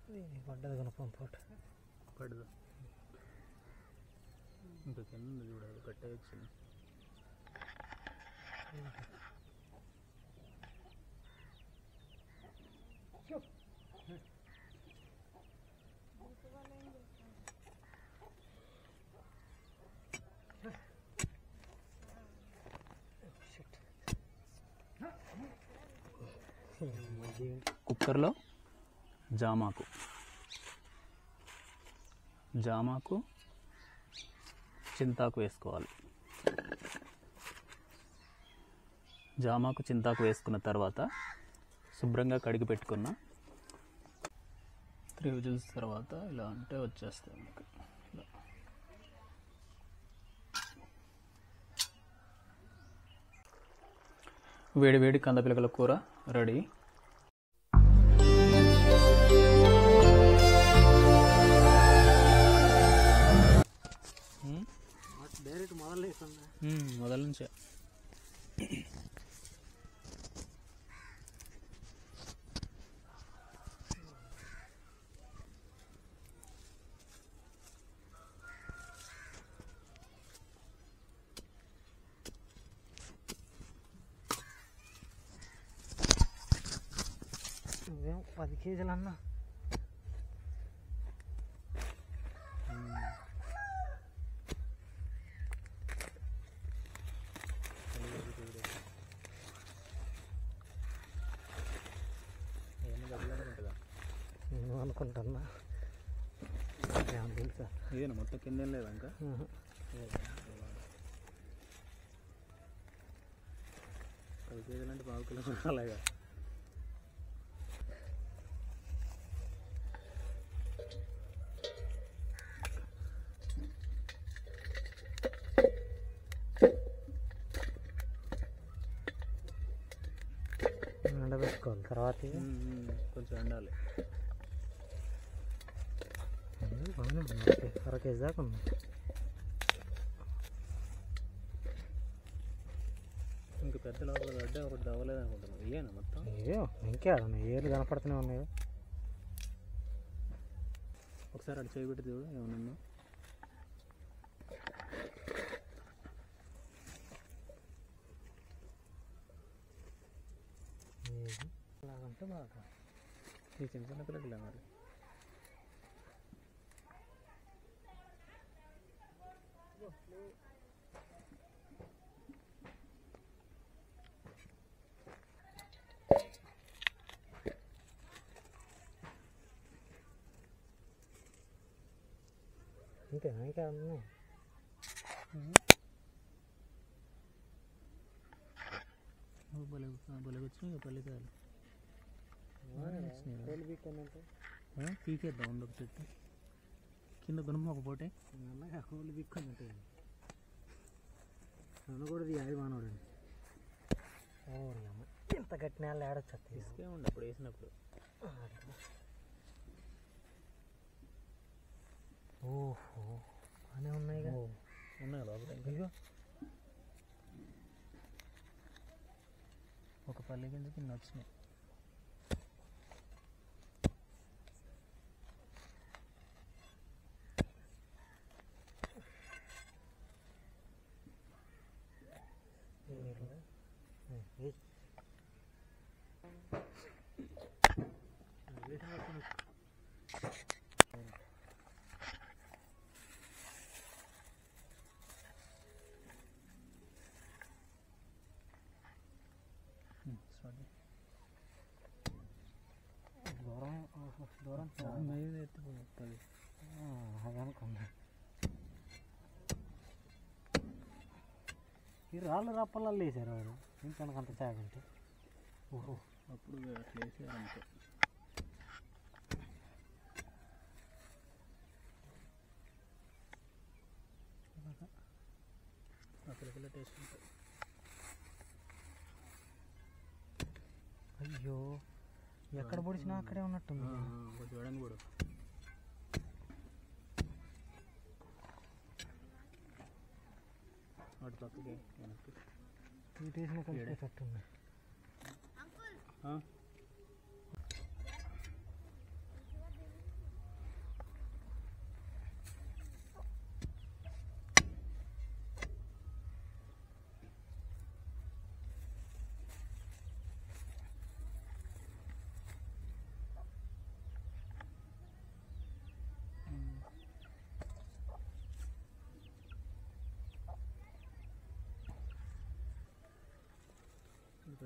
ఇది పడ్డది కనుక పోట పడదు ఇంకా కింద చూడాలి కట్టే వచ్చింది కుక్కర్లో జామాకు జామాకు చింతాకు వేసుకోవాలి జామాకు చింతాకు వేసుకున్న తర్వాత శుభ్రంగా కడిగి పెట్టుకున్న త్రీ విజిల్స్ తర్వాత ఇలా అంటే వచ్చేస్తుంది మనకి ఇలా వేడి వేడి కందపిలకల కూర రెడీ డైరెక్ట్ మొదలు వేస్తుందా మొదల నుంచే ఇదేం పది కేజీలు అన్నా నేను అనుకుంటున్నా ఏమన్నా తెలుసా ఇదేనా మొత్తం కింద లేదా ఇంకా ఆహా. పది కేజీలు అంటే పావు కిలో అలాగా ఎండబెట్టుకోవాలి తర్వాత ఇక కొంచెం ఎండాలి ఇది బాగానే ఉంది ఓకే. అర కేజీ దాకా ఉంది ఇంక పెద్ద లోపల గడ్డ ఒకటి దవ్వలేదు అనుకుంటున్నాను ఇయ్యేనా మొత్తం అయ్యో ఇంకే ఆడ ఏర్లు కనపడుతూనే ఉన్నాయి ఒకసారి అటు చేయబెట్టి చూడు ఏమన్నా ఏది? అలాగంటే బాగా ఈ చిన్న చిన్న పిల్లలకి మరి ఇంతేనా ఇంకా ఉన్నాయి భలే భలే వచ్చినాయి ఇక పల్లికాయలు తోలు బీక్కుందంటే ఆ, పీకేద్దాం ఉంది ఒక చెట్టు కింద గుణం ఒక పోటే నల్లగా కోళ్ళు బీక్కుందంటే నన్ను కూడా ఇది యాది మానవుడండి ఓ అమ్మ ఇంత గట్టి నేల ఏడొచ్చు ఇసుకే ఉండే అప్పుడు వేసినప్పుడు ఓహో బాగానే ఉన్నాయి కదా ఉన్నాయి లోపల ఇంకా. ఇదిగో ఒక పల్లి గింజ కింద వచ్చినాయి నీళ్ళు. ఉం, వెయ్. వేసిన పట్టుకొని వచ్చు. సారీ దూరం ఓహో, దూరం మీద ఎత్తిపోతుంది ఆ, అది అనుకున్నా ఈ రాళ్ళు రప్పలలో వేసారు వారు ఇంకనక అంత చాగంటే ఓహో అప్పుడు అట్లా వేసారు అంతే అక్కడ టేస్ట్ ఉంటుంది అయ్యో ఎక్కడ పొడిచినా అక్కడే ఉన్నట్టుంది ఆ, ఆ, కొంచెం చూడండి కూడా వాటి పక్కకి వెనక్కి ఇటు వేసిన కలిపేటట్టుంది ఆ?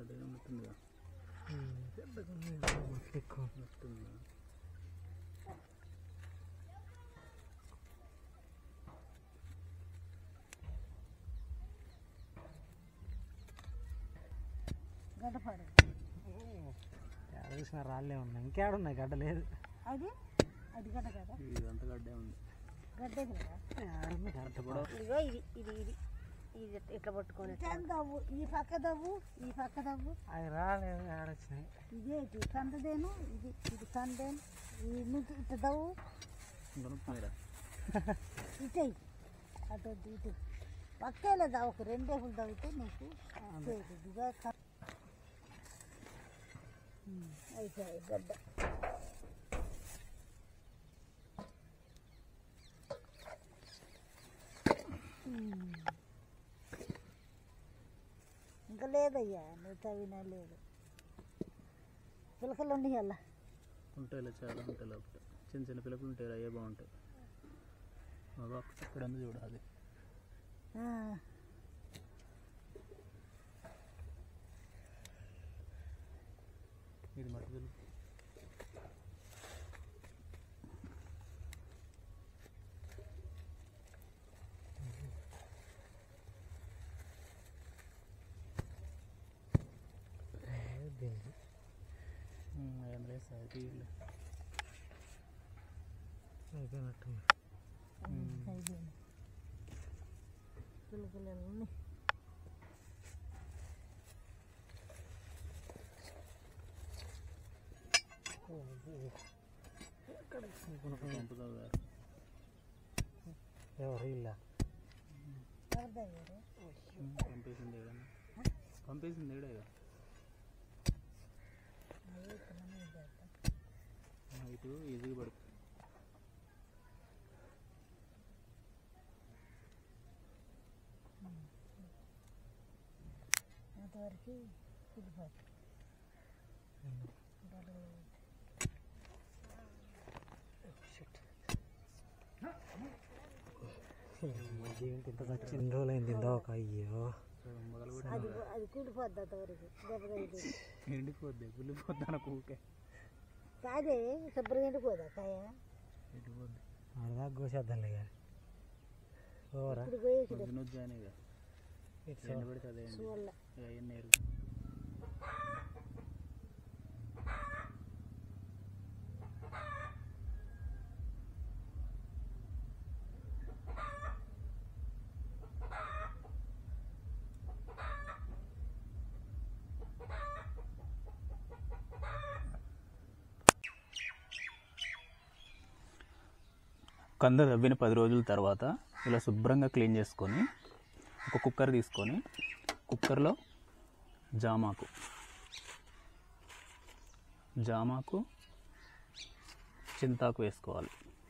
గడ్డ ఉన్నట్టుందిగా పెద్దగా ఉన్నాయి మట్టి ఎక్కువ ఉన్నట్టుందా గడ్డపాడు ఎక్కడ చూసినా రాళ్ళే ఉన్నాయి ఇంకేడున్నాయి గడ్డ లేదు అది అది గడ్డ కదా ఇదంతా గడ్డే ఉంది గడ్డే కదా ఏడుంది గడ్డ కూడా ఇదిగో ఇది ఇది ఇది ఇది ఇట్లా పట్టుకొని దవ్వు ఈ పక్క దవ్వు ఈ పక్క దవ్వు అవి రాలేదు ఏడొచ్చినాయి ఇదే ఇటు కందదేను ఇది ఇది కందేను ఈ నుంచి ఇటు దవ్వు దొరుకుతున్నాయిరా ఇటు అటు వద్దు, ఇటు పక్కేలే దవ్వు ఒక రెండేపులు దవ్వుతే నీకు ఇదిగా అయిపోయాయి గడ్డ ఉమ్. ఇంకా లేదయ్యా నువ్వు తవ్వినా లేదు పిలకలు ఉండి అలా ఉంటాయిలే చాలా ఉంటాయి లోపల చిన్న చిన్న పిల్లలు ఉంటాయి అయ్యే బాగుంటాయి మగ ఇక్కడ ఉంది చూడు అది ఇది మట్టి తెలుపు దీనికి ఏం లేదు సార్ తీయలే అయిపోయినట్టుంది అయిపోయింది పిలకలు ఉన్నాయి పంపుతావు గారు ఎవరు ఇల్ల ఎవరిదయ్యారు పంపేసింది ఏడన్నా పంపేసింది ఏడేగా ఇటు ఈజీగా పడుతుంది అంతవరకు కుదిపోతుంది ఏంటి ఇంత ఖర్చు ఎన్ని రోజులు అయింది ఇందాక అయ్యో మొదలు అది అది కూలిపోద్ది అంతవరకు దెబ్బ తగిలి ఎండిపోద్ది గుల్లిపోద్ది నాకు ఊకే కాదే శుభ్రంగా ఎండిపోదా కాయ ఎండిపోద్ది అరదా కోసేద్దాంలే ఇక ఓరా ఇప్పుడు పోయేసి పొద్దున జాయిన్గా ఇట్స్ ఎండ పడితే అదే అండి వల్ల అవన్నీ ఎరుగు కంద తవ్విన పది రోజుల తర్వాత ఇలా శుభ్రంగా క్లీన్ చేసుకొని ఒక కుక్కర్ తీసుకొని కుక్కర్లో జామాకు జామాకు చింతాకు వేసుకోవాలి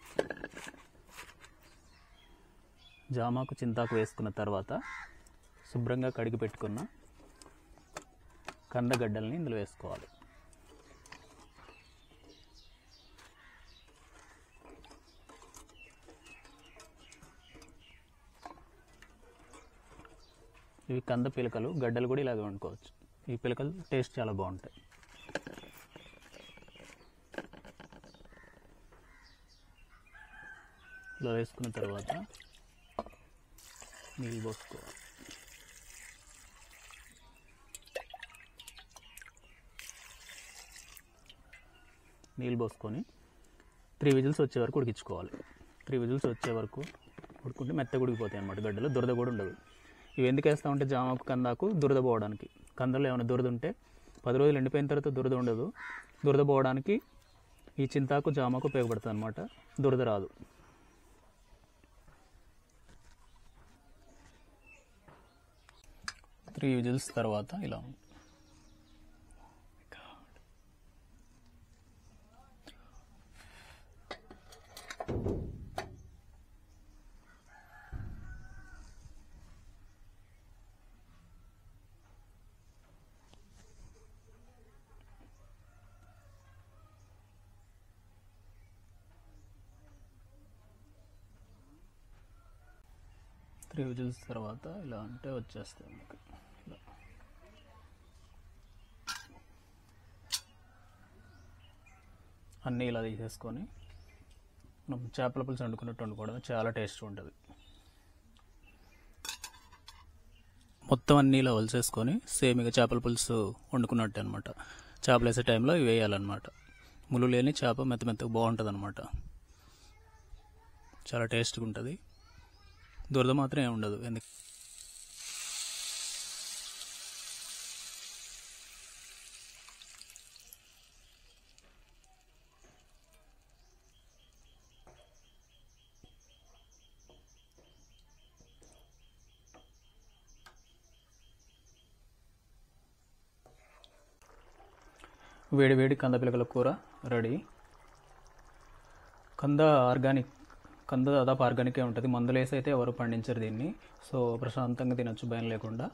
జామాకు చింతాకు వేసుకున్న తర్వాత శుభ్రంగా కడిగి పెట్టుకున్న కందగడ్డల్ని ఇందులో వేసుకోవాలి ఇవి కంద పిలకలు గడ్డలు కూడా ఇలాగే వండుకోవచ్చు ఈ పిలకలు టేస్ట్ చాలా బాగుంటాయి ఇలా వేసుకున్న తర్వాత నీళ్ళు పోసుకోవాలి నీళ్ళు పోసుకొని త్రీ విజిల్స్ వచ్చే వరకు ఉడికించుకోవాలి త్రీ విజిల్స్ వచ్చే వరకు ఉడుకుంటే మెత్తగా ఉడికిపోతాయి అన్నమాట గడ్డలు దురద కూడా ఉండదు ఇవి ఎందుకు వేస్తామంటే జామకు కందాకు దురద పోవడానికి కందలో ఏమైనా దురద ఉంటే పది రోజులు ఎండిపోయిన తర్వాత దురద ఉండదు దురద పోవడానికి ఈ చింతాకు జామకు ఉపయోగపడుతుంది అనమాట దురద రాదు త్రీ విజిల్స్ తర్వాత ఇలా ఉంది త్రీ విజిల్స్ తర్వాత ఇలా అంటే వచ్చేస్తుంది మీకు ఇలా అన్నీ ఇలా తీసేసుకొని మనం చేపల పులుసు వండుకున్నట్టు వండుకోవడం చాలా టేస్ట్ ఉంటుంది మొత్తం అన్నీ ఇలా వలిసేసుకొని సేమ్ ఇక చేపల పులుసు వండుకున్నట్టు అనమాట చేపలు వేసే టైంలో ఇవి వేయాలన్నమాట ముళ్ళు లేని చేప మెత్త మెత్తగా బాగుంటుంది అనమాట చాలా టేస్ట్గా ఉంటుంది దురద మాత్రం ఏమి ఉండదు ఎందుకు వేడి వేడి కంద పిలకల కూర రెడీ కంద ఆర్గానిక్ కంద దాదాపు ఆర్గానికే ఉంటుంది మందులు వేసి అయితే ఎవరు పండించరు దీన్ని సో ప్రశాంతంగా తినొచ్చు భయం లేకుండా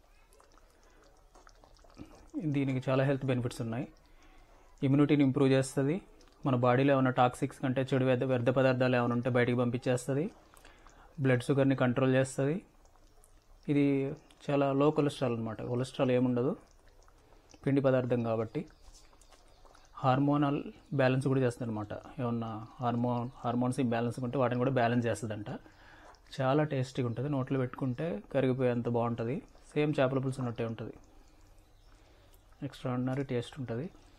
దీనికి చాలా హెల్త్ బెనిఫిట్స్ ఉన్నాయి ఇమ్యూనిటీని ఇంప్రూవ్ చేస్తుంది మన బాడీలో ఏమైనా టాక్సిక్స్ కంటే చెడు వ్యర్థ వ్యర్థ పదార్థాలు ఏమైనా ఉంటే బయటికి పంపించేస్తుంది బ్లడ్ షుగర్ని కంట్రోల్ చేస్తుంది ఇది చాలా లో కొలెస్ట్రాల్ అనమాట కొలెస్ట్రాల్ ఏముండదు పిండి పదార్థం కాబట్టి హార్మోనల్ బ్యాలెన్స్ కూడా చేస్తుంది అనమాట ఏమన్నా హార్మోన్ హార్మోన్స్ ఇంబ్యాలెన్స్ ఉంటే వాటిని కూడా బ్యాలెన్స్ చేస్తుందంట చాలా టేస్టీగా ఉంటుంది నోట్లో పెట్టుకుంటే కరిగిపోయేంత బాగుంటుంది సేమ్ చేపల పులుసు ఉన్నట్టే ఉంటుంది ఎక్స్ట్రా ఆర్డినరీ టేస్ట్ ఉంటుంది